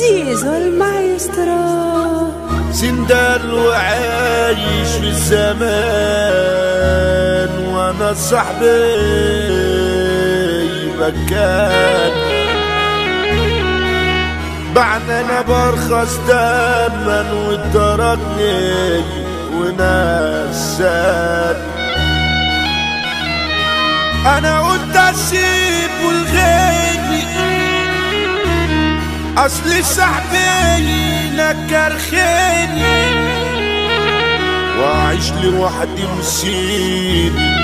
زيزو المايسترو سندال وعايش في الزمان وانا صاحبي مكان بعد انا برخص دما وتركني ونسان انا قلت اسيب والغيبي اصل صاحبي نكر خيري واعيش لوحدي مسيري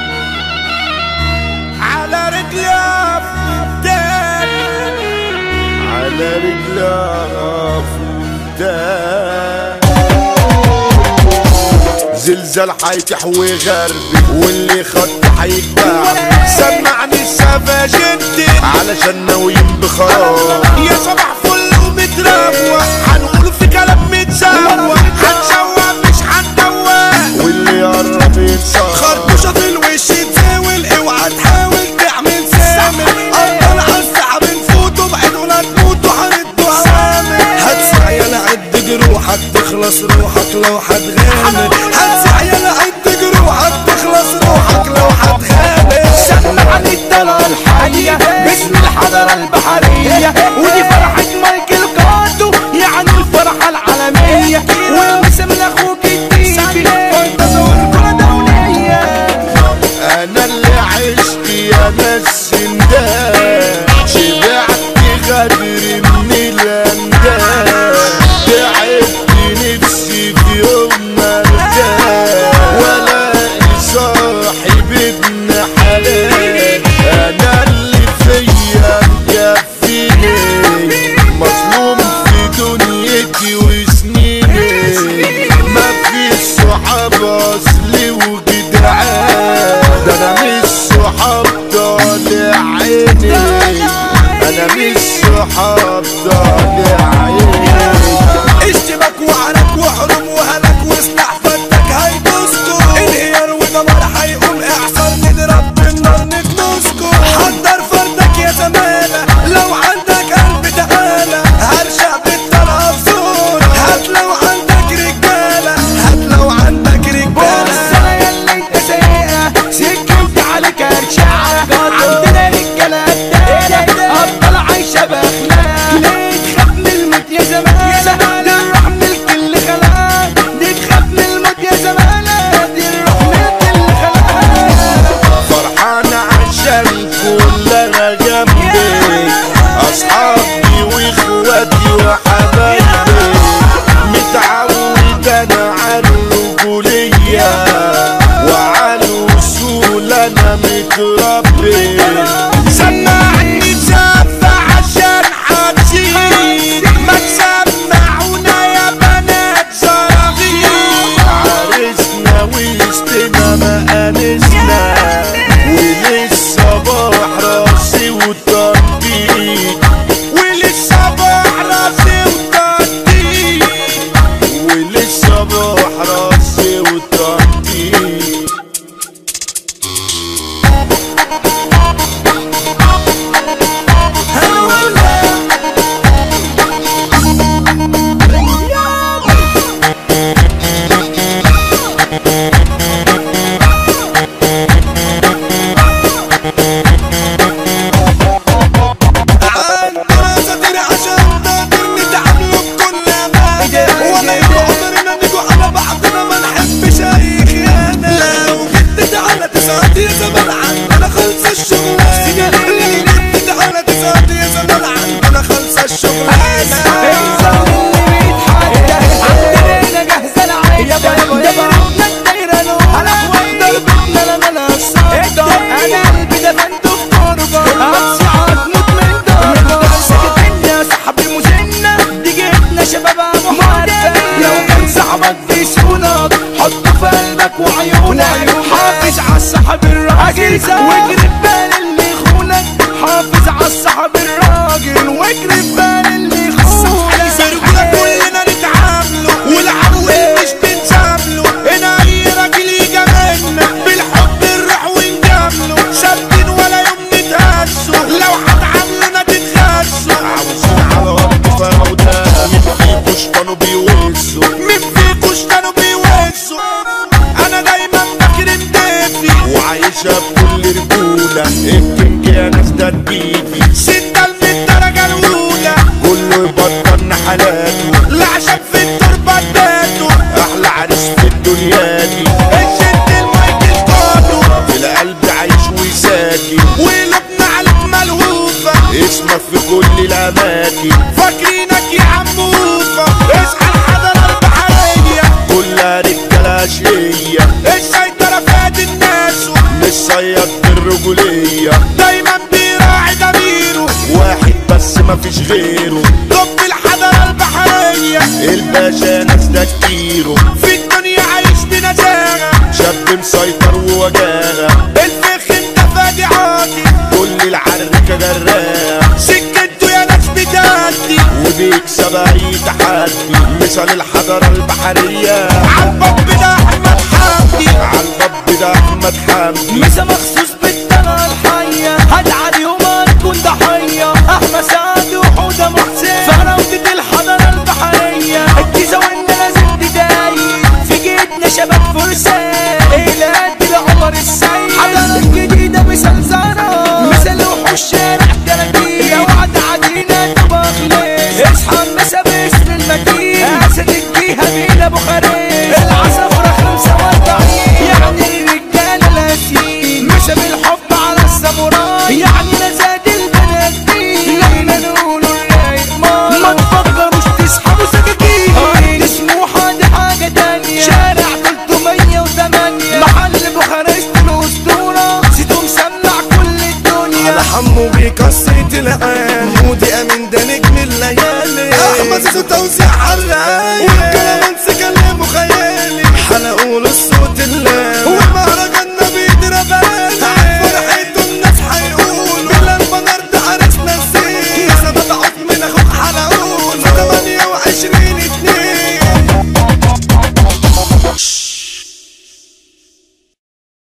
على رجلي افدان على رجلي افدان زلزال حيتحوي غربي واللي خط حيتباع سمعني السفاج انت علشان ناويين بخراب يا صباح فل ومتروق هنقول في كلام متسوق هنسوق مش هندوق واللي يقرب يتصاب خربوشة في الوش تزاول اوعى تحاول تعمل سامر افضل على السحب نفوتوا بعيد ولا تموتوا هندوا اوامر هتسعى يلا عد جروحك تخلص روحك لو هتغامر هتسعى يلا عد جروحك تخلص روحك لو هتغامر سمعني الطلعة الحية باسم الحضارة البحرية ودي فرحة مايكل كاتو يعني الفرحة العالمية والمسم لاخوك التيبي فانتظر كرة دولية انا اللي عشت يا ناس سندان شبعت غدر من الانداد تعبت نفسي في يوم ما ارتاح والاقي صاحب ابن حلال انا اللي فيا مكفيني مظلوم في دنيتي وسنيني ما في صحاب اصلي وجدعان ده انا مش صحاب طالع عيني انا مش صحاب طالع عيني اشتبك وعرك وحرم وهلك وسلاح فتك هيدوسكو انهيار ودمار هيقوم اعصار نضرب بالنار نكنسكو حضر فردك يا زمالة لو عندك قلب تعالى هرشع بالطلعة بزور هات لو عندك رجالة هات لو عندك بص رجالة انا يلا انت سايقة سكنت عليك ارشعة عندنا رجالة قدامة افضل عايشة باخلاق ليه تخاف من الموت يا زمالة دي الروح من الكل خلاق دي تخاف من الموت يا زمالة دي الروح من الكل خلاق فرحان عشان كل انا جنبي اصحابي واخواتي وحبايبي متعود انا على الرجولية وعلى الوصول انا متربي سمعني زفة عشان حنشيل ما تسمعونا يا بنات صراخير عرسنا وسطنا ما انسنا وللصباح راسي وتطبيق وللصباح راسي وتطبيق وللصباح راسي وتطبيق عندنا ساتر عشان نقدر نتعاملوا بكل امان ولا يبقى عمرنا نجوا على بعضنا ما نحبش اي خيانه لو جدت على تسعة يا زمان عندنا خلص الشغلانه لو جدت على تسعة يا زمان عندنا خلص الشغلانه انسان اللي بيتحدى عندنا جاهزة العيشة دايرتنا الدايرة نور ضربتنا لما نصدر انا قلبي دفنته في تربة امسي هتموت من ضربة سكت يا صاحبي مسنة دي جبنا شباب ابو حربة لو كان صاحبك بيسونك حطه في قلبك وعيونك حافظ على الصاحب الراجل واجري بال اللي يخونك حافظ على الصاحب الراجل واجري بال اللي يخونك سرقنا كلنا نتعاملوا والعدو مش بنسامله هنا اي راجل يجي منا بالحب نروح ونجامله ثابتين ولا يوم نتهزوا لو هتعاملونا تتغزوا عاوزين على وقت فانا كل الاماكن فاكرينك يا عموفة اصحى الحضرة البحرية كلها رجالة اشقية السيطرة فات الناس مش صياد الرجولية دايما بيراعي ضميره واحد بس مفيش غيره طب الحضرة البحرية الباشا ناس ده كتيره في الدنيا عايش بنزاهة شاب مسيطر ووجاهة الفخ انت فادي عاطي كل العركة جراها سكته يا ناس بتادي وبيكسب اي تحدي مثال الحضارة البحرية عالباب ده احمد حمدي عالباب ده احمد حمدي مسا مخصوص بالدمع الحية هدعى وما تكون ضحية أحمد سعد وحودة محسن فراودة الحضارة البحرية الجيزة وإن لازم بداية في جيتنا شباب فرسان إلى قد العمر السيد حضارة جديدة مثال زهرة مثال وحوش شارع تلاتين يا وعد عدينا تبقى خليل اصحى مسا باسم المدينة أسد الجيهة مين أبو خريج العصفرة خمسة وأربعين يعني الرجالة الأسيين مسا بالحب على الساموراي يعني نزاد البنات لما نقولوا الرايق ما تفكروش تسحبوا سكاكين سموحة دي حاجة تانية شارع 308 محل بوخارست الأسطورة سيتو مسمع كل الدنيا على حمو بكسرة العين مودي امين ده نجم الليالي احمد زيزو توزيع